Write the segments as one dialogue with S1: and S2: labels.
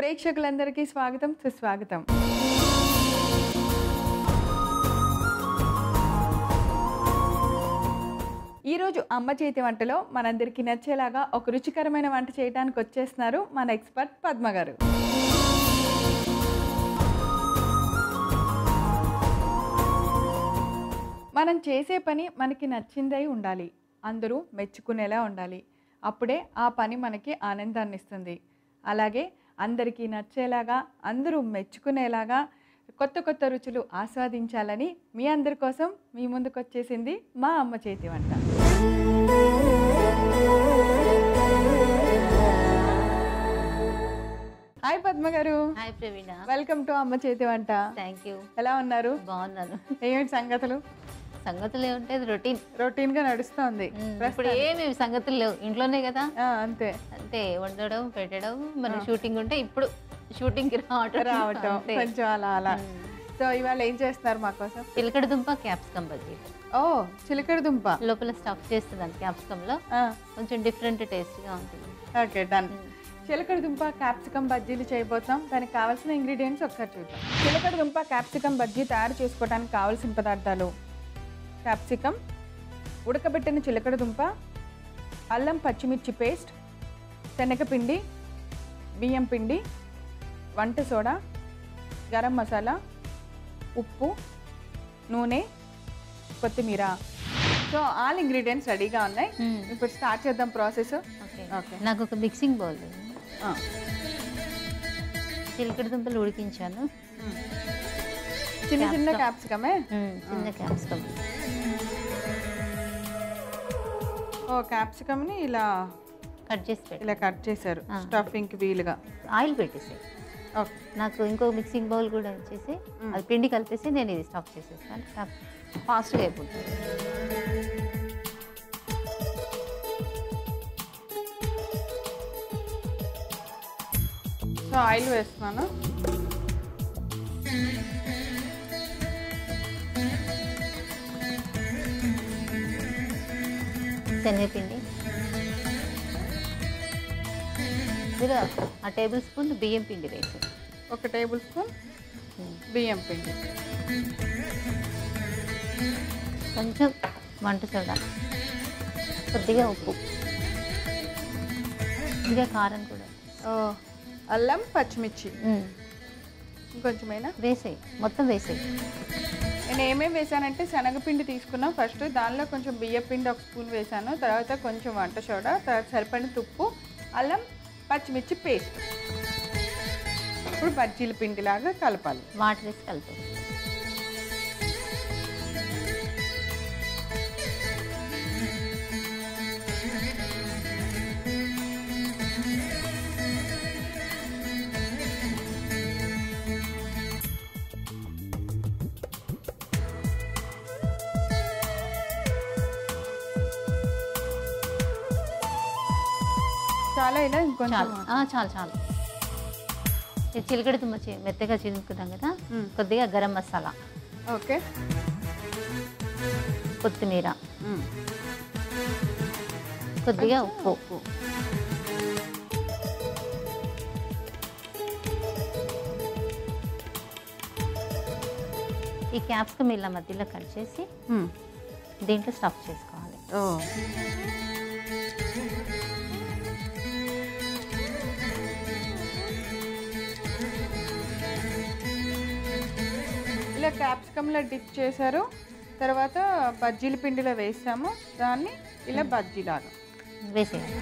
S1: ప్రేక్షకులందరికీ స్వాగతం సుస్వాగతం ఈరోజు అమ్మ చేతి వంటలో మనందరికీ నచ్చేలాగా ఒక రుచికరమైన వంట చేయడానికి వచ్చేస్తున్నారు మన ఎక్స్పర్ట్ పద్మ గారు మనం చేసే పని మనకి నచ్చిందై ఉండాలి అందరూ మెచ్చుకునేలా ఉండాలి అప్పుడే ఆ పని మనకి ఆనందాన్ని ఇస్తుంది అలాగే అందరికీ నచ్చేలాగా అందరూ మెచ్చుకునేలాగా కొత్త కొత్త రుచులు ఆస్వాదించాలని మీ అందరి కోసం మీ ముందుకు వచ్చేసింది మా అమ్మ చేతి వంట హాయ్ పద్మ గారు
S2: హాయ్ ప్రవీణ
S1: వెల్కమ్ టు అమ్మ చేతి వంట
S2: థ్యాంక్ యూ
S1: ఎలా ఉన్నారు
S2: బాగున్నాను
S1: ఏమిటి సంగతులు
S2: సంగతులు ఏముంటాయి రొటీన్
S1: రొటీన్ గా నడుస్తోంది
S2: ఇప్పుడు ఏమేమి సంగతులు లేవు ఇంట్లోనే కదా
S1: ఆ, అంతే
S2: అంతే వండడం పెట్టడం మన షూటింగ్ ఉంటే ఇప్పుడు షూటింగ్ కి రావటం
S1: రావటం
S2: అంతే.
S1: కొంచెం అలా అలా సో ఇవాళ ఏం చేస్తున్నారు మా కోసం
S2: చిలకడ దుంప క్యాప్సికమ్ బజ్జీ
S1: ఓ చిలకడ దుంప
S2: లోపల స్టఫ్ చేస్తున్నాను క్యాప్సికమ్ లో
S1: ఆ,
S2: కొంచెం డిఫరెంట్ టేస్ట్ గా ఉంటుంది
S1: ఓకే డన్ చిలకడ దుంప క్యాప్సికమ్ బజ్జీలు చేయబోతున్నాం దానికి కావాల్సిన ఇంగ్రీడియంట్స్ ఒకసారి చూద్దాం చిలకడ దుంప క్యాప్సికమ్ బజ్జీ తయారు చేసుకోవడానికి కావాల్సిన పదార్థాలు క్యాప్సికమ్ ఉడకబెట్టిన చిలకడ దుంప అల్లం పచ్చిమిర్చి పేస్ట్ శనగపిండి బియ్యం పిండి వంట సోడా గరం మసాలా ఉప్పు నూనె కొత్తిమీర సో ఆల్ ఇంగ్రీడియంట్స్ రెడీగా ఉన్నాయి
S2: Hmm.
S1: ఇప్పుడు స్టార్ట్ చేద్దాం ప్రాసెస్
S2: ఓకే
S1: ఓకే
S2: నాకు ఒక మిక్సింగ్ బౌల్ చిలకడ దుంపలు ఉడికించాను
S1: చిన్న చిన్న క్యాప్సికమే
S2: మ్మ్, చిన్న క్యాప్సికమ్
S1: ఓ క్యాప్సికమ్ని ఇలా
S2: కట్ చేసి పెట్టి
S1: ఇలా కట్ చేశారు స్టఫింగ్కి వీలుగా
S2: ఆయిల్ పెట్టేసి
S1: ఓకే
S2: నాకు ఇంకో మిక్సింగ్ బౌల్ కూడా వచ్చేసి అది పిండి కలిపేసి నేను ఇది స్టాప్ చేసేస్తాను స్టాప్ ఫాస్ట్గా అయిపోతుంది
S1: సో ఆయిల్ వేస్తున్నాను
S2: శనగపిండి మీరు ఆ టేబుల్ స్పూన్ బియ్యం పిండి వేసి
S1: ఒక టేబుల్ స్పూన్ బియ్యం పిండి
S2: కొంచెం వంట సోడా కొద్దిగా ఉప్పు కొద్దిగా కారం కూడా
S1: ఓ అల్లం పచ్చిమిర్చి
S2: మ్మ్.
S1: ఇంకొంచెమైనా
S2: వేసేయి మొత్తం వేసేయి
S1: నేను ఏమేమి వేసానంటే శనగపిండి తీసుకున్నా ఫస్ట్ దానిలో కొంచెం బియ్యం పిండి ఒక స్పూన్ వేసాను తర్వాత కొంచెం వంట సోడా తర్వాత సరిపడిన తుప్పు అల్లం పచ్చిమిర్చి పేస్ట్ ఇప్పుడు బజ్జీల పిండిలాగా కలపాలి
S2: వాటర్ వేసి కలిపేసి
S1: చాలా ఇలా ఇంకొంచెం
S2: చాలు ఆ, చాలు చాలు ఇది చిలకడ తుమ్మ చి- మెత్తగా చిలుకుతాం కదా
S1: మ్మ్.
S2: కొద్దిగా గరం మసాలా
S1: ఓకే
S2: కొత్తిమీర
S1: మ్మ్.
S2: కొద్దిగా ఉప్పు
S1: ఉప్పు
S2: ఈ క్యాప్సికమ్ ఇలా మధ్యలో కట్ చేసి
S1: మ్మ్.
S2: దీంట్లో స్టఫ్ చేసుకోవాలి
S1: ఓ ఇలా క్యాప్సికంలో డిప్ చేశారు తర్వాత బజ్జీల పిండిలో వేసాము దాన్ని ఇలా బజ్జీలాగా
S2: వేసేయాలి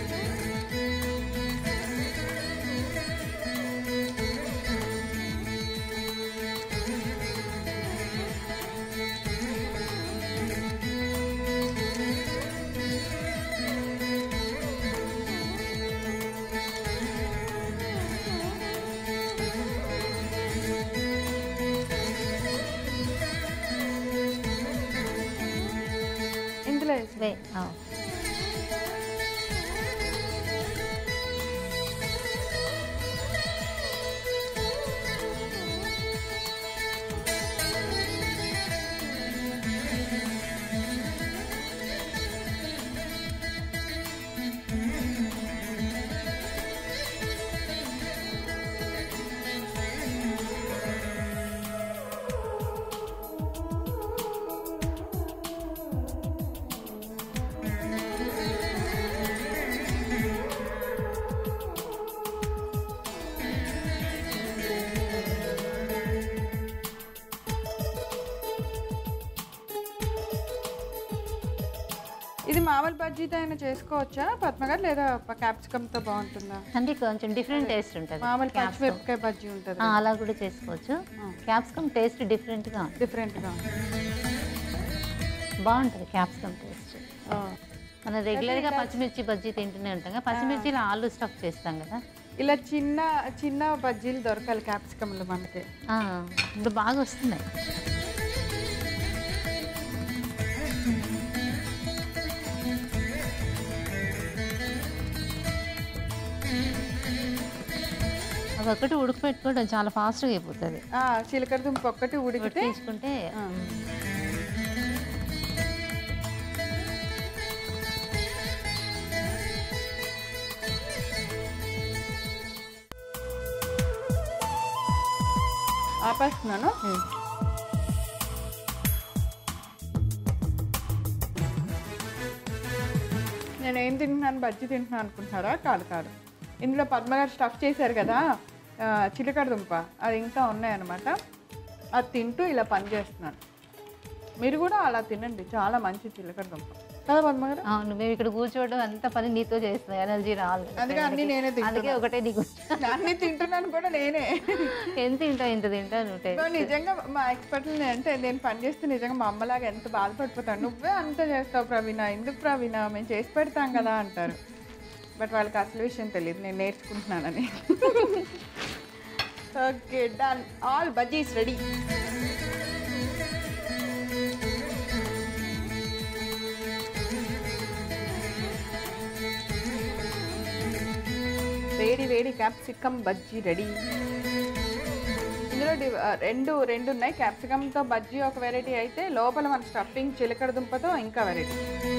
S1: ఇందులో వేసి
S2: వే ఆ.
S1: ఇది మామూలు బజ్జీతో అయినా చేసుకోవచ్చా పద్మ గారు లేదా క్యాప్సికమ్తో బాగుంటుందా
S2: అంటే కొంచెం డిఫరెంట్ టేస్ట్ ఉంటుంది
S1: మామూలు
S2: క్యాప్సికమ్
S1: పచ్చిమిరపకాయ బజ్జీ ఉంటుంది
S2: అలా కూడా చేసుకోవచ్చు క్యాప్సికమ్ టేస్ట్ డిఫరెంట్గా ఉంటుంది
S1: డిఫరెంట్గా
S2: బాగుంటుంది క్యాప్సికమ్ టేస్ట్ మనం రెగ్యులర్గా పచ్చిమిర్చి బజ్జీ తింటూనే ఉంటాం కదా పచ్చిమిర్చిలో ఆలు స్టఫ్ చేస్తాం కదా
S1: ఇలా చిన్న చిన్న బజ్జీలు దొరకాలి క్యాప్సికమ్లు మనకి
S2: ఆ, ఇప్పుడు బాగా వస్తున్నాయి అవి ఒకటి ఉడకపెట్టుకోవడం చాలా ఫాస్ట్గా అయిపోతుంది
S1: ఆ, చిలకడ దుంప ఒక్కటి ఉడికితే
S2: తీసుకుంటే
S1: ఆ. ఆపేస్తున్నాను నేను ఏం తింటున్నాను బజ్జీ తింటున్నాను అనుకుంటున్నారా కాదు కాదు ఇందులో పద్మ గారు స్టఫ్ చేశారు కదా ఆ, చిలకడ దుంప అది ఇంకా ఉన్నాయన్నమాట అది తింటూ ఇలా పని చేస్తున్నాను మీరు కూడా అలా తినండి చాలా మంచి చిలకడ దుంప కదా పద్మ గారు
S2: అవును మేము ఇక్కడ కూర్చోవడం అంత పని నీతో చేస్తున్నాం ఎనర్జీ రాలేదు
S1: అందుకే అన్ని నేనే
S2: అందుకే
S1: తింటున్నాను
S2: ఒకటే నీకు
S1: అన్ని తింటున్నాను కూడా నేనే
S2: ఎంత తింటావు ఇంత తింటావు నువ్వు
S1: సో నిజంగా మా ఎక్స్పర్ట్లు అంటే నేను పని చేస్తే నిజంగా మా అమ్మలాగా ఎంత బాధపడిపోతాను నువ్వే అంత చేస్తావు ప్రవీణ ఎందుకు ప్రవీణ మేము చేసి పెడతాం కదా అంటారు బట్ వాళ్ళకి అసలు విషయం తెలియదు నేను నేర్చుకుంటున్నానని okay done all bajjis ready వేడి వేడి క్యాప్సికమ్ బజ్జీ రెడీ ఇందులో డివ్- ఆ, రెండు రెండు ఉన్నాయి క్యాప్సికమ్తో బజ్జీ ఒక వెరైటీ అయితే లోపల మన స్టఫింగ్ చిలకడ దుంపతో ఇంకా వెరైటీ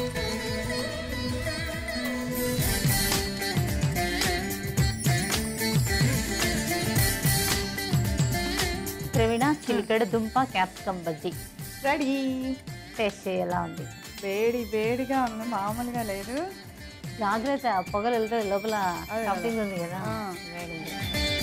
S2: ప్రవీణ చిలికడ దుంప క్యాప్సికమ్ బజ్జీ
S1: రెడీ
S2: టేస్ట్ చేయాలా ఉంది
S1: వేడి వేడిగా ఉంది మామూలుగా లేదు
S2: జాగ్రత్త పొగలు వెళ్తుంది లోపల
S1: అదే
S2: స్టఫింగ్ ఉంది కదా
S1: ఆ.
S2: వేడి ఉంది.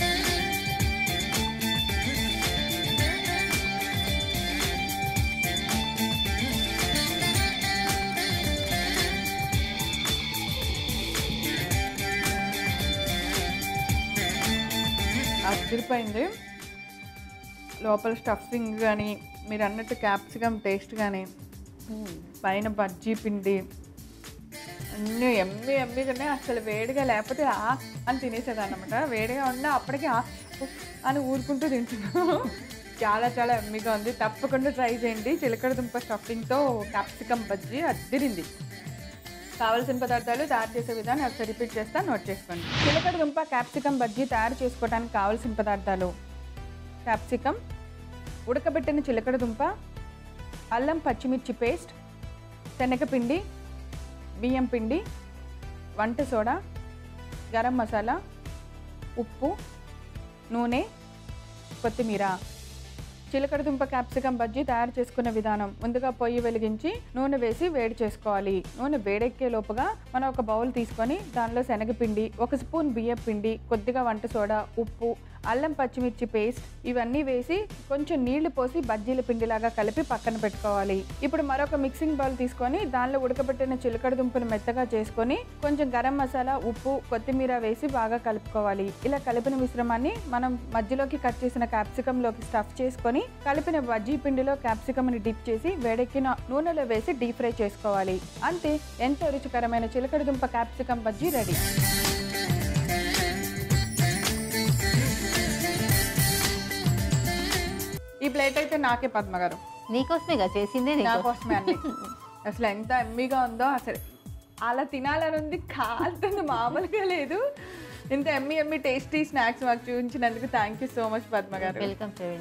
S1: అదిరిపోయింది లోపల స్టఫింగ్ కానీ మీరు అన్నట్టు క్యాప్సికమ్ టేస్ట్ కానీ
S2: మ్మ్.
S1: పైన బజ్జీ పిండి అన్నీ ఎమ్మి ఎమ్మిగానే అసలు వేడిగా లేకపోతే ఆ అని తినేసేది అనమాట వేడిగా ఉన్నా అప్పటికి ఆ ఉఫ్ అని ఊరుకుంటూ తింటున్నాను చాలా చాలా ఎమ్మిగా ఉంది తప్పకుండా ట్రై చేయండి చిలకడ దుంప స్టఫింగ్తో క్యాప్సికమ్ బజ్జీ అద్దిరింది కావలసిన పదార్థాలు తయారు చేసే విధానం ఒకసారి రిపీట్ చేస్తా నోట్ చేసుకోండి చిలకడ దుంప క్యాప్సికమ్ బజ్జీ తయారు చేసుకోవడానికి కావలసిన పదార్థాలు క్యాప్సికమ్ ఉడకబెట్టిన చిలకడ దుంప అల్లం పచ్చిమిర్చి పేస్ట్ శనగపిండి బియ్యం పిండి వంట సోడా గరం మసాలా ఉప్పు నూనె కొత్తిమీర చిలకడ దుంప క్యాప్సికం బజ్జీ తయారు చేసుకునే విధానం ముందుగా పొయ్యి వెలిగించి నూనె వేసి వేడి చేసుకోవాలి నూనె వేడెక్కే లోపుగా మనం ఒక బౌల్ తీసుకొని దానిలో శనగపిండి ఒక స్పూన్ బియ్యం పిండి కొద్దిగా వంట సోడా ఉప్పు అల్లం పచ్చిమిర్చి పేస్ట్ ఇవన్నీ వేసి కొంచెం నీళ్లు పోసి బజ్జీల పిండిలాగా కలిపి పక్కన పెట్టుకోవాలి ఇప్పుడు మరొక మిక్సింగ్ బౌల్ తీసుకొని దానిలో ఉడకబెట్టిన చిలకడ దుంపను మెత్తగా చేసుకొని కొంచెం గరం మసాలా ఉప్పు కొత్తిమీర వేసి బాగా కలుపుకోవాలి ఇలా కలిపిన మిశ్రమాన్ని మనం మధ్యలోకి కట్ చేసిన క్యాప్సికమ్ లోకి స్టఫ్ చేసుకొని కలిపిన బజ్జీ పిండిలో క్యాప్సికమ్ ని డిప్ చేసి వేడెక్కిన నూనెలో వేసి డీప్ ఫ్రై చేసుకోవాలి అంతే ఎంతో రుచికరమైన చిలకడ దుంప క్యాప్సికమ్ బజ్జీ రెడీ ఈ ప్లేట్ అయితే నాకే పద్మ గారు
S2: నీకోసమేగా చేసిందే
S1: నా
S2: నీకోసం
S1: కోసమే అండి అసలు ఎంత ఎమ్మిగా ఉందో అసలు అలా తినాలని ఉంది కాలుతుంది మామూలుగా లేదు ఇంత ఎమ్మి ఎమ్మి టేస్టీ స్నాక్స్ మాకు చూపించినందుకు thank you so much Padma garu
S2: welcome Praveena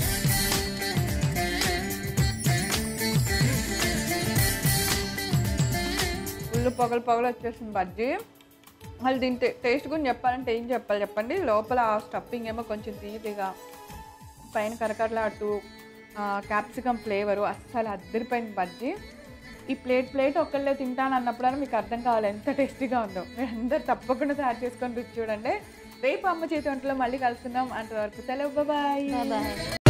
S1: full పొగలు పొగలు వచ్చేసింది బజ్జీ మళ్ళీ దీని టే- టేస్ట్ గురించి చెప్పాలంటే ఏం చెప్పాలి చెప్పండి లోపల స్టఫింగ్ ఏమో కొంచెం తీపిగా పైన కరకరలాడుతూ క్యాప్సికమ్ ఫ్లేవరు అస్సలు అద్దరిపోయింది బజ్జీ ఈ ప్లేట్ ప్లేట్ ఒక్కళ్ళే తింటాను అన్నప్పుడు మీకు అర్థం కావాలి ఎంత టేస్టీగా ఉందో మీరు అందరు తప్పకుండా తయారు చేసుకొని రుచి చూడండి రేపు అమ్మ చేతి వంటలో మళ్ళీ కలుస్తున్నాం అంతవరకు సెలవు బాయ్
S2: బాయ్